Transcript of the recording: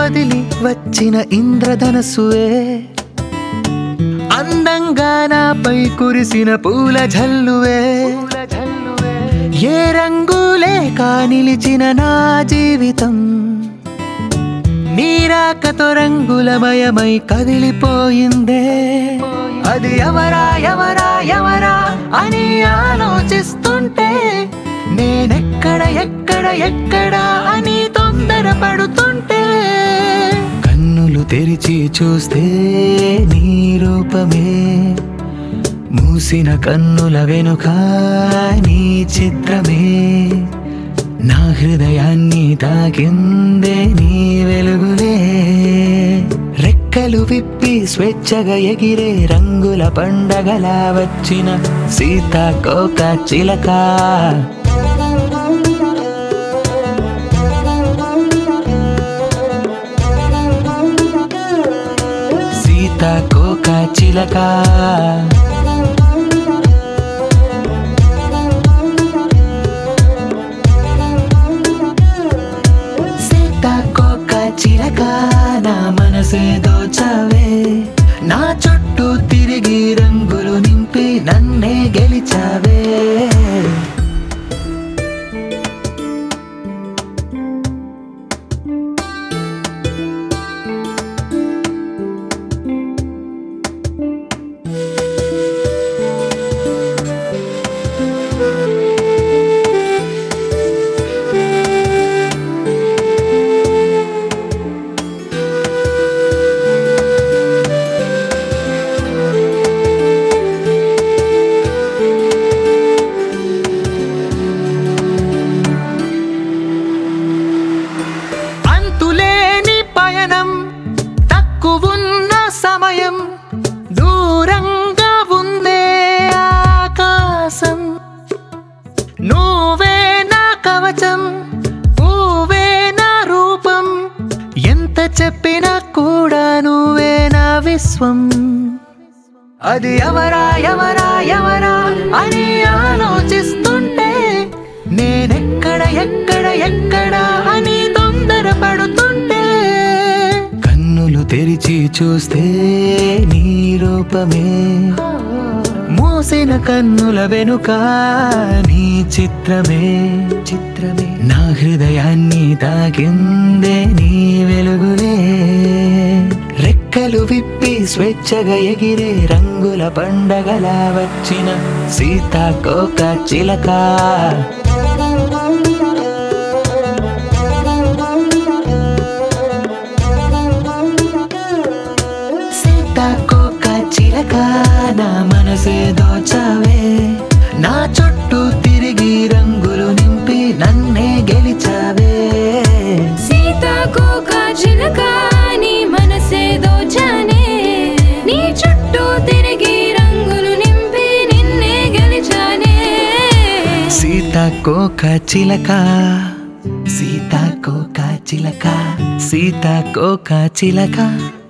వదిలి వచ్చిన ఇంద్రధనస్సువే అందంగా నాపై కురిసిన పూల జల్లువే ఏ రంగులే నిలిచిన నా జీవితం నీరాకతో రంగులమయమై కదిలిపోయిందే అది ఎవరా ఎవరా ఎవరా అని ఆలోచిస్తుంటే నేనెక్కడ ఎక్కడ ఎక్కడ అని తొందరపడుతుంటే కన్నులు తెరిచి చూస్తే నీ రూపమే మూసిన కన్నుల వెనుక నీ చిత్రమే నా హృదయాన్ని తాకిందే నీ వెలుగులే రెక్కలు విప్పి స్వేచ్ఛగా ఎగిరే రంగుల పండగలా వచ్చిన సీతాకోక చిలక సీతాకోక చిలక సీతాకోక చిలక నా మనసే దోచవే నా చుట్టూ తిరిగి రంగులు నింపి నన్నే గెలిచావే అంతులేని పయనం తక్కువున్న సమయం దూరంగా ఉందే ఆకాశం నువ్వే నా కవచం నువ్వే నా రూపం ఎంత చెప్పినా కూడా నువ్వే నా విశ్వం అది ఎవరా ఎవరా ఎవరా అని ఆలోచిస్తుంటే నేనెక్కడ ఎక్కడ ఎక్కడ అని తొందరపడుతుంటే కన్నులు తెరిచి చూస్తే నీ రూపమే మూసిన కన్నుల వెనుక నీ చిత్రమే చిత్రమే నా హృదయాన్ని తాకిందే నీ వెలుగులే రెక్కలు విప్పి స్వేచ్ఛగా ఎగిరే రంగుల పండగలా వచ్చిన సీతాకోక చిలక సీతాకోక చిలక నా మనసే దోచవే నా చుట్టూ తిరిగి రంగులు నింపి నన్నే గెలిచావే సీతాకోక చిలక నీ మనసే దోచానే నీ చుట్టూ తిరిగి రంగులు నింపి నిన్నే గెలిచానే సీతాకోక చిలక సీతాకోక చిలక సీతాకోక చిలక